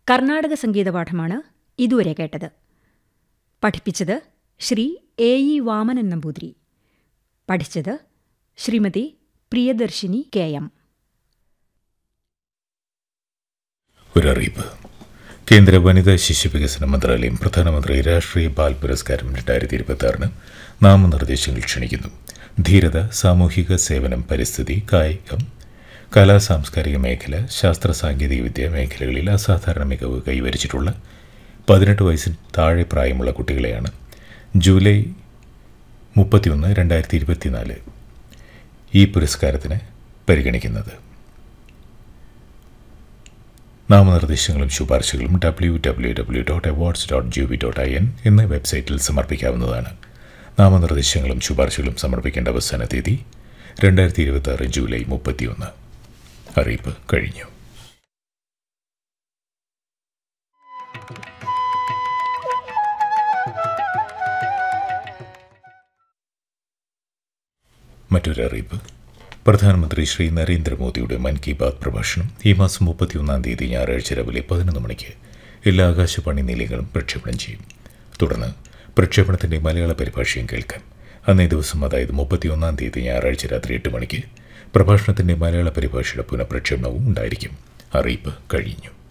കർണാടക സംഗീത പാഠമാണ് ഇതുവരെ കേട്ടത് പഠിപ്പിച്ചത് ശ്രീ എ ഇ വാമനൻ നമ്പൂതിരി പഠിച്ചത് ശ്രീമതി പ്രിയദർശിനി കെ എം ഒരറിയിപ്പ് കേന്ദ്ര വനിതാ ശിശു വികസന മന്ത്രാലയം പ്രധാനമന്ത്രി രാഷ്ട്രീയ ബാൽ പുരസ്കാരം രണ്ടായിരത്തി ഇരുപത്തി ആറിന് നാമനിർദ്ദേശങ്ങൾ ക്ഷണിക്കുന്നു ധീരത സാമൂഹിക സേവനം പരിസ്ഥിതി കായികം കലാ സാംസ്കാരിക മേഖല ശാസ്ത്ര സാങ്കേതിക വിദ്യ മേഖലകളിൽ അസാധാരണ മികവ് കൈവരിച്ചിട്ടുള്ള പതിനെട്ട് വയസ്സിന് താഴെ പ്രായമുള്ള കുട്ടികളെയാണ് ജൂലൈ മുപ്പത്തിയൊന്ന് രണ്ടായിരത്തി ഇരുപത്തിനാല് ഈ പുരസ്കാരത്തിന് പരിഗണിക്കുന്നത് നാമനിർദ്ദേശങ്ങളും ശുപാർശകളും W W W dot awards dot G V dot I N എന്ന വെബ്സൈറ്റിൽ സമർപ്പിക്കാവുന്നതാണ് നാമനിർദ്ദേശങ്ങളും ശുപാർശകളും സമർപ്പിക്കേണ്ട അവസാന തീയതി രണ്ടായിരത്തി ഇരുപത്തി ആറ് ജൂലൈ മുപ്പത്തിയൊന്ന് അറിയിപ്പ് കഴിഞ്ഞു മറ്റൊരു അറിയിപ്പ് പ്രധാനമന്ത്രി ശ്രീ നരേന്ദ്രമോദിയുടെ മൻ കി ബാത് പ്രഭാഷണം ഈ മാസം മുപ്പത്തിയൊന്നാം തീയതി ഞായറാഴ്ച രാവിലെ പതിനൊന്ന് മണിക്ക് എല്ലാ ആകാശവാണി നിലയങ്ങളും പ്രക്ഷേപണം ചെയ്യും തുടർന്ന് പ്രക്ഷേപണത്തിന്റെ മലയാള പരിഭാഷയും കേൾക്കാം അന്നേ ദിവസം അതായത് മുപ്പത്തിയൊന്നാം തീയതി ഞായറാഴ്ച രാത്രി എട്ട് മണിക്ക് പ്രഭാഷണത്തിന്റെ മലയാള പരിഭാഷയുടെ പുനഃപ്രക്ഷേപണവും ഉണ്ടായിരിക്കും അറിയിപ്പ് കഴിഞ്ഞു